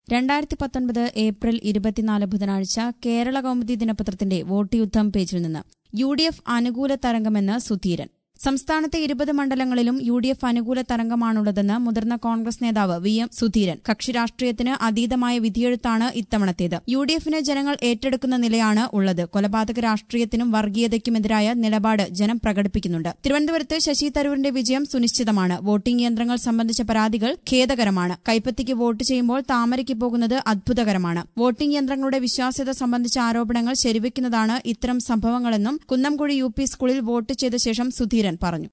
രണ്ടായിരത്തി പത്തൊൻപത് ഏപ്രിൽ ഇരുപത്തിനാല് ബുധനാഴ്ച കേരള കൗമുദി ദിനപത്രത്തിന്റെ വോട്ട് യുദ്ധം പേജിൽ നിന്ന് യു ഡി എഫ് അനുകൂല തരംഗമെന്ന് സുധീരൻ സംസ്ഥാനത്തെ ഇരുപത് മണ്ഡലങ്ങളിലും യു ഡി എഫ് അനുകൂല തരംഗമാണുള്ളതെന്ന് മുതിർന്ന കോൺഗ്രസ് നേതാവ് വി എം സുധീരൻ കക്ഷി രാഷ്ട്രീയത്തിന് അതീതമായ വിധിയെഴുത്താണ് ഇത്തവണത്തേത് യു ഡി എഫിന് ജനങ്ങൾ ഏറ്റെടുക്കുന്ന നിലയാണ് ഉള്ളത് കൊലപാതക രാഷ്ട്രീയത്തിനും വർഗീയതയ്ക്കുമെതിരായ നിലപാട് ജനം പ്രകടിപ്പിക്കുന്നുണ്ട് തിരുവനന്തപുരത്ത് ശശി തരൂരിന്റെ വിജയം സുനിശ്ചിതമാണ് വോട്ടിംഗ് യന്ത്രങ്ങൾ സംബന്ധിച്ച പരാതികൾ ഖേദകരമാണ് കൈപ്പത്തിക്ക് വോട്ട് ചെയ്യുമ്പോൾ താമരയ്ക്ക് പോകുന്നത് അത്ഭുതകരമാണ് വോട്ടിംഗ് യന്ത്രങ്ങളുടെ വിശ്വാസ്യത സംബന്ധിച്ച ആരോപണങ്ങൾ ശരിവെക്കുന്നതാണ് ഇത്തരം സംഭവങ്ങളെന്നും കുന്നംകുഴി യു പി സ്കൂളിൽ വോട്ട് ചെയ്ത ശേഷം സുധീരൻ പറഞ്ഞു